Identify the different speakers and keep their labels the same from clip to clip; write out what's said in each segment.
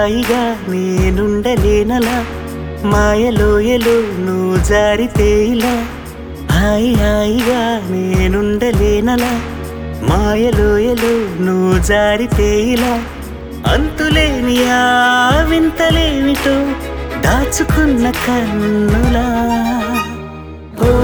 Speaker 1: హాయిగా నేనుండలేనలా మాయలోయలు నువ్వు జారితే ఇలా హాయి హాయిగా నేనుండలేనలా మాయలోయలు నువ్వు జారితే ఇలా అంతులేని ఆ వింతలేమిటో దాచుకున్న కన్నులా ఓ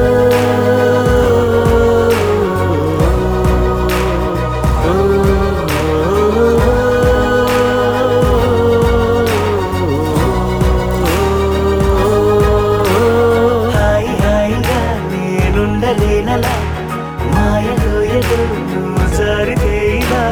Speaker 1: హాయి హాయిగా నేనుండలేనలా మాయలో ఎదు నువ్వు జారితే ఇలా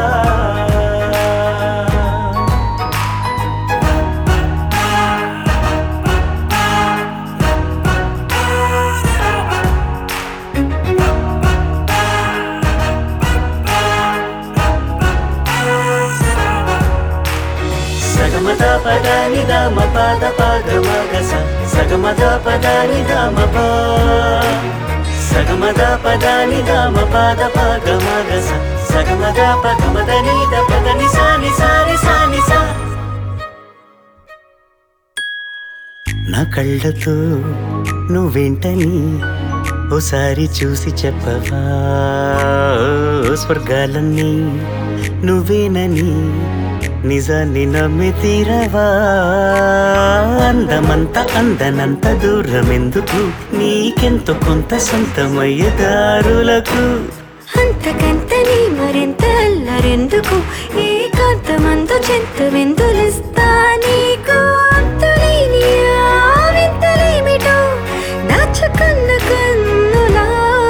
Speaker 1: సగమద పదాని దామ పాద పాద మగస సగమద పదాని దామ పా సగమద పదాని దామ పాద పాద మగస సగమద పగమద నీద పదని సాని సాని సాని సా నా కళ్ళతో నువ్వేంటని ఓసారి చూసి చెప్పవా ఓ స్వర్గాలన్నీ నువ్వేనని నిజాన్ని నమ్మి తీరవా అందమంత అందనంత దూరం ఎందుకు నీకెంతో కొంత సొంతమయ్యే దారులకు
Speaker 2: అంతకంతని మరింత అల్లరెందుకు ఏకాంతమందు చెంత వెందులిస్తా నీకు అంతులేని ఆ వింతలేమిటో దాచుకున్న కన్నులా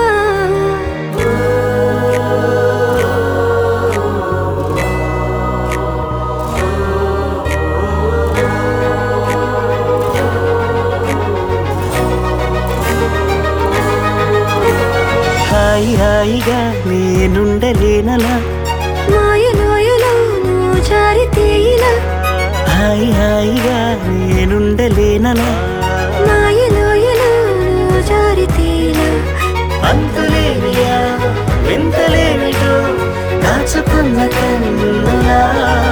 Speaker 1: హాయి హాయిగా నేనుండలేనలా
Speaker 2: మాయలోయలో నువ్వు జారితే ఇలా
Speaker 1: హాయి హాయిగా నేనుండలేనలా
Speaker 2: మాయలోయలో నువ్వు జారితే ఇలా
Speaker 1: అంతులేనియా వింతలేమిటో దాచుకున్న కన్నులా